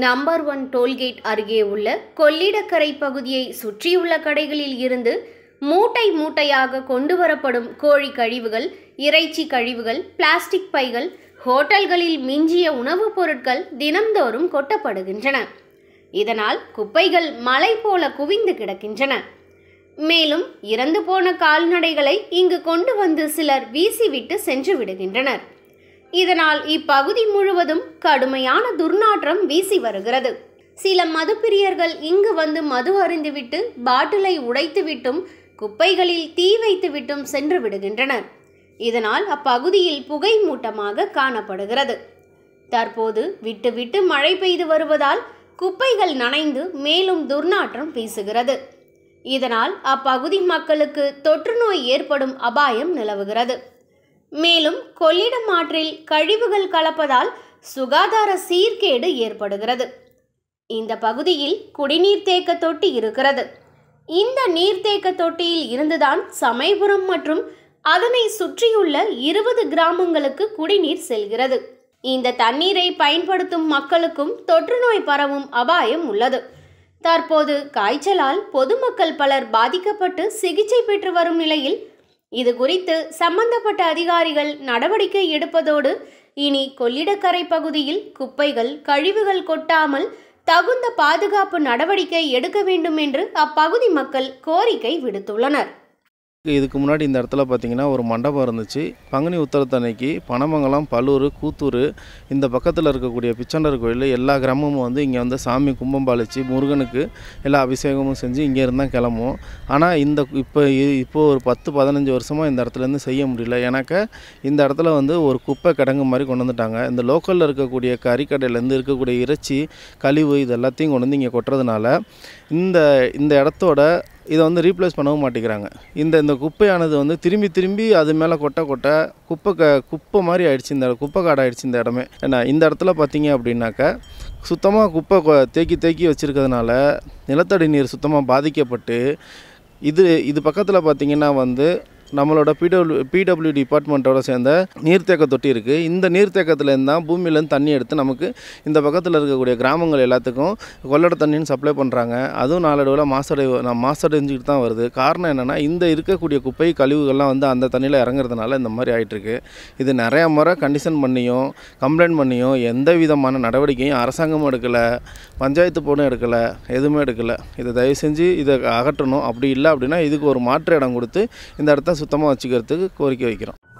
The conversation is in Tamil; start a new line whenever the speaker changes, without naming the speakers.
நம்பர் ஒன் டோல்கேட் அருகே உள்ள கொள்ளிடக்கரை பகுதியை சுற்றியுள்ள கடைகளில் இருந்து மூட்டை மூட்டையாக கொண்டு வரப்படும் கோழி கழிவுகள் இறைச்சி கழிவுகள் பிளாஸ்டிக் பைகள் ஹோட்டல்களில் மிஞ்சிய உணவுப் பொருட்கள் தினம்தோறும் கொட்டப்படுகின்றன இதனால் குப்பைகள் மலை போல குவிந்து கிடக்கின்றன மேலும் இறந்து போன கால்நடைகளை இங்கு கொண்டு வந்து சிலர் வீசிவிட்டு சென்று விடுகின்றனர் இதனால் இப்பகுதி முழுவதும் கடுமையான துர்நாற்றம் வீசி வருகிறது சில மதுப்பிரியர்கள் இங்கு வந்து மது அருந்திவிட்டு பாட்டிலை உடைத்துவிட்டும் குப்பைகளில் தீ வைத்துவிட்டும் சென்று விடுகின்றனர் இதனால் அப்பகுதியில் புகை மூட்டமாக காணப்படுகிறது தற்போது விட்டு விட்டு மழை பெய்து வருவதால் குப்பைகள் நனைந்து மேலும் துர்நாற்றம் வீசுகிறது இதனால் அப்பகுதி மக்களுக்கு தொற்று நோய் ஏற்படும் அபாயம் நிலவுகிறது மேலும் கொள்ளிடம் ஆற்றில் கழிவுகள் கலப்பதால் சுகாதார சீர்கேடு ஏற்படுகிறது இந்த பகுதியில் குடிநீர் தேக்க தொட்டி இருக்கிறது இந்த நீர்த்தேக்க தொட்டியில் இருந்துதான் சமயபுரம் மற்றும் அதனை சுற்றியுள்ள இருபது கிராமங்களுக்கு குடிநீர் செல்கிறது இந்த தண்ணீரை பயன்படுத்தும் மக்களுக்கும் தொற்று நோய் பரவும் அபாயம் உள்ளது தற்போது காய்ச்சலால் பொதுமக்கள் பலர் பாதிக்கப்பட்டு சிகிச்சை பெற்று வரும் நிலையில் இது குறித்து சம்பந்தப்பட்ட அதிகாரிகள் நடவடிக்கை எடுப்பதோடு இனி கொள்ளிடக்கரை பகுதியில் குப்பைகள் கழிவுகள் கொட்டாமல் தகுந்த பாதுகாப்பு நடவடிக்கை எடுக்க வேண்டும் என்று அப்பகுதி மக்கள் கோரிக்கை விடுத்துள்ளனர்
இதுக்கு முன்னாடி இந்த இடத்துல பார்த்தீங்கன்னா ஒரு மண்டபம் இருந்துச்சு பங்குனி உத்தரத்தன்னைக்கு பனமங்கலம் பல்லூர் கூத்தூர் இந்த பக்கத்தில் இருக்கக்கூடிய பிச்சண்டர் கோயில் எல்லா கிராமமும் வந்து இங்கே வந்து சாமி கும்பம் பாலிச்சு முருகனுக்கு எல்லா அபிஷேகமும் செஞ்சு இங்கே இருந்தால் கிளம்பும் ஆனால் இந்த இப்போ இப்போ ஒரு பத்து பதினஞ்சு வருஷமாக இந்த இடத்துலேருந்து செய்ய முடியல எனக்கு இந்த இடத்துல வந்து ஒரு குப்பை கிடங்கு மாதிரி கொண்டு வந்துட்டாங்க இந்த லோக்கலில் இருக்கக்கூடிய கறிக்கடையிலேருந்து இருக்கக்கூடிய இறைச்சி கழிவு இது எல்லாத்தையும் கொண்டு வந்து இங்கே கொட்டுறதுனால இந்த இந்த இடத்தோட இதை வந்து ரீப்ளேஸ் பண்ணவும் மாட்டேங்கிறாங்க இந்த இந்த குப்பையானது வந்து திரும்பி திரும்பி அது மேலே கொட்ட கொட்ட குப்பை க குப்பை மாதிரி ஆயிடுச்சு இந்த குப்பை காடு ஆயிடுச்சு இந்த இடமே ஏன்னா இந்த இடத்துல பார்த்தீங்க அப்படின்னாக்கா சுத்தமாக குப்பை கொ- தேக்கி தேக்கி வச்சுருக்கிறதுனால நிலத்தடி நீர் சுத்தமாக பாதிக்கப்பட்டு இது இது பக்கத்தில் பார்த்தீங்கன்னா வந்து நம்மளோட பிடபிள்யூ பிடபிள்யூ டிபார்ட்மெண்ட்டோட சேர்ந்த நீர்த்தேக்க தொட்டி இருக்குது இந்த நீர்த்தேக்கத்துலேருந்து தான் பூமியிலேருந்து தண்ணி எடுத்து நமக்கு இந்த பக்கத்தில் இருக்கக்கூடிய கிராமங்கள் எல்லாத்துக்கும் கொள்ளட தண்ணின்னு சப்ளை பண்ணுறாங்க அதுவும் நாளடைவில் மாசடை நான் மாசடைஞ்சிக்கிட்டு தான் வருது காரணம் என்னென்னா இந்த இருக்கக்கூடிய குப்பை கழிவுகள்லாம் வந்து அந்த தண்ணியில் இறங்குறதுனால இந்த மாதிரி ஆயிட்டிருக்கு இது நிறையா முறை கண்டிஷன் பண்ணியும் கம்ப்ளைண்ட் பண்ணியும் எந்த விதமான நடவடிக்கையும் அரசாங்கமும் எடுக்கலை பஞ்சாயத்து போர்டும் எடுக்கலை எதுவுமே எடுக்கலை இதை தயவு செஞ்சு இதை அகற்றணும் அப்படி இல்லை அப்படின்னா இதுக்கு ஒரு மாற்று இடம் கொடுத்து இந்த இடத்த சுத்தமாக வச்சுக்கிறதுக்கு கோரிக்கை வைக்கிறோம்